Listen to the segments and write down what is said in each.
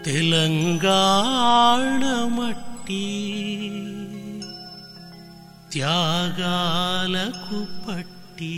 తెలంగాణ మట్టి త్యాగాలకు పట్టి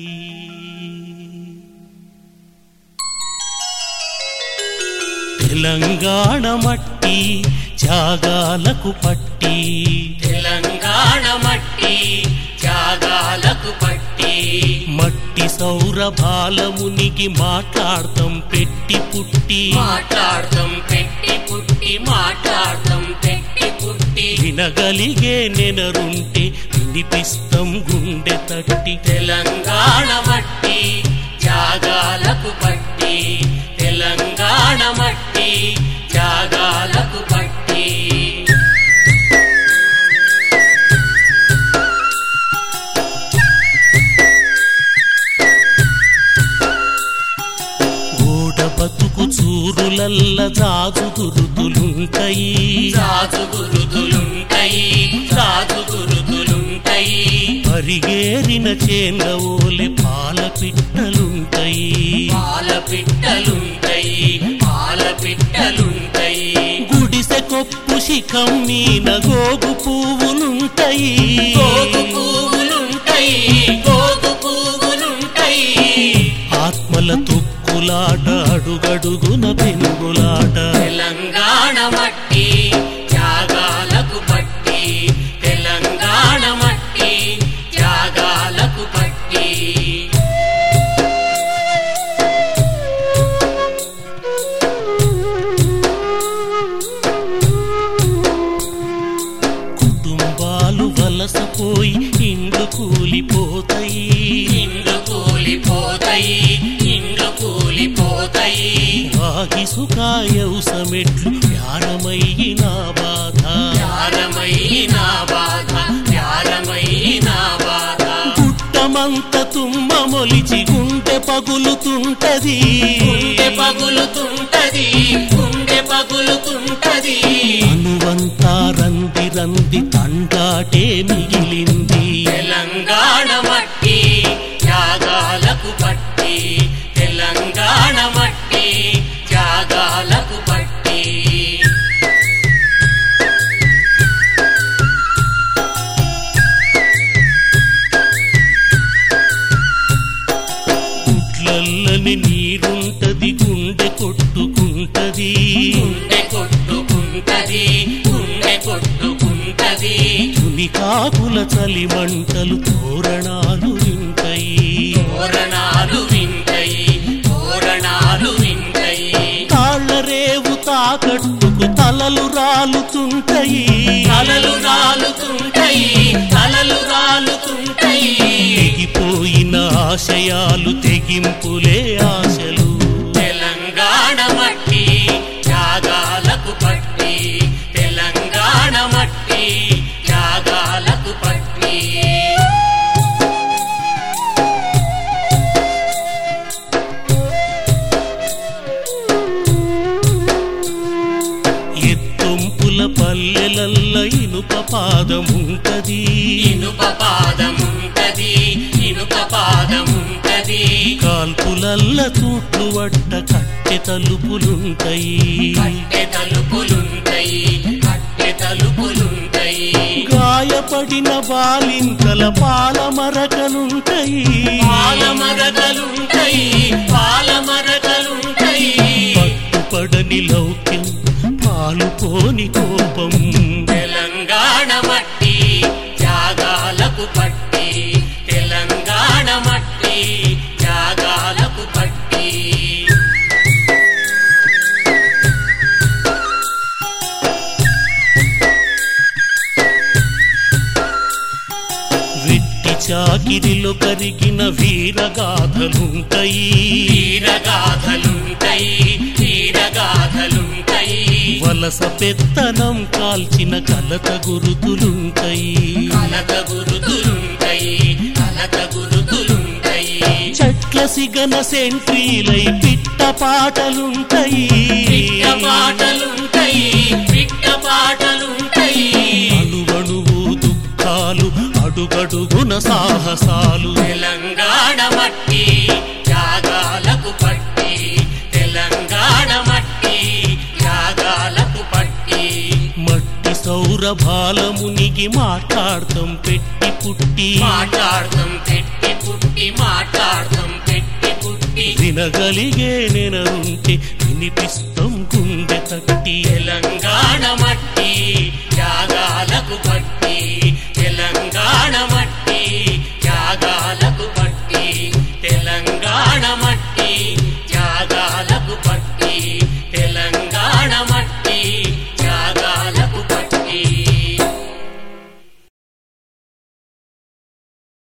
తెలంగాణ మట్టి త్యాగాలకు పట్టి తెలంగాణ మట్టి త్యాగాలకు పట్టి మట్టి సౌరభాలమునికి మాట్లాడతాం పెట్టి పుట్టి మాట్లాడతాం పెట్టి పుట్టి మాట్లాడతాం పెట్టి పుట్టి వినగలిగే నెనరుంటే వినిపిస్తాం గుండె తట్టి తెలంగాణ మట్టి త్యాగాలకు పట్టి తెలంగాణ మట్టి త్యాగాలకు పట్టి గోడ బతుకు చూరులల్ల జాజు దురుదులుంటాయి రాజు గురుతులుంటాయి రాజు గురుతులుంటాయి పరిగేరిన చేన్ల ఓలె పాల పిట్టలుంటాయి పాల పిట్టలుంటాయి పాల పిట్టలుంటాయి గుడిసె కొప్పు శిఖం మీన గోగు పువ్వులుంటాయి గోగు పువ్వులుంటాయి గోగు పువ్వులుంటాయి ఆత్మల తుక్కులాట అడుగడుగున పెనుగులాట తెలంగాణ మట్టి త్యాగాలకు పట్టి తెలంగాణ మట్టి త్యాగాలకు పట్టి కుటుంబాలు వలసపోయి ఇండ్లు కూలిపోతాయి ఇండ్లు కూలిపోతాయి ఇండ్లు కూలిపోతాయి వాగి సుఖాయౌసమెట్లు ధ్యానమయ్యిన బాధ త్యాగమైన బాధ త్యాగమైన బాధ పుట్టమంత తుమ్మ మొలిచి గుండె పగులుతుంటది గుండె పగులుతుంటది గుండె పగులుతుంటది అనువంతా రంది రంది తండాటే మిగిలింది తెలంగాణ మట్టి త్యాగాలకు పట్టి తెలంగాణ మట్టి త్యాగాలకు పట్టి గుడ్లల్లని నీరుంటది గుండె కొట్టుకుంటది గుండె కొట్టుకుంటది గుండె కొట్టుకుంటది తునికాకుల చలి మంటలు తోరణాలు వింటాయి తోరణాలు వింటాయి తోరణాలు వింటాయి తాళ్ల రేవు తాకట్టుకు తలలు రాలుతుంటాయి తలలు రాలుతుంటాయి తలలు రాలుతుంటాయి తెగిపోయిన ఆశయాలు తెగింపులే ఆశలు తెలంగాణ మట్టి త్యాగాలకు పట్టి తెలంగాణ మట్టి త్యాగాలకు పట్టి ఎత్తొంపుల పల్లెలల్ల ఇనుప పాదముంటది ఇనుప పాదముంటది ఇనుప పాదముంటది కాల్పులల్ల తూట్లు వట్ట కట్టె తలుపులుంటాయి కట్టె తలుపులుంటాయి కట్టె తలుపులుంటాయి గాయపడిన బాలింతల పాల మరకలుంటాయి పాలమరకలుంటాయి పాలమరకలుంటాయి పట్టుపడని లౌక్యం పాలు పోని కోపం తెలంగాణ మట్టి త్యాగాలకు పట్టి తెలంగాణ మట్టి త్యాగాలకు పట్టి వెట్టి చాకిరిలో కరిగిన వీరగాథలుంటాయి వీరగాథలుంటాయి వీరగాథలుంటాయి వలస పెత్తనం కాల్చిన కలత గురుతులుంటాయి కలత గురుతులుంటాయి కలత గురుతులుంటాయి చెట్ల సిగన సెంట్రీలై పిట్ట పాటలుంటాయి పిట్ట పాటలుంటాయి పిట్ట పాటలుంటాయి అణువణువు దుఃఖాలు అడుగడుగున సాహసాలు తెలంగాణ మట్టి త్యాగాలకు పట్టి తెలంగాణ మట్టి త్యాగాలకు సురభాలమునికి మాట్లాడతాం పెట్టి పుట్టి మాట్లాడతాం పెట్టి పుట్టి మాట్లాడతాం పెట్టి పుట్టి వినగలిగే నెనరుంటే వినిపిస్తాం గుండె తట్టి తెలంగాణ మట్టి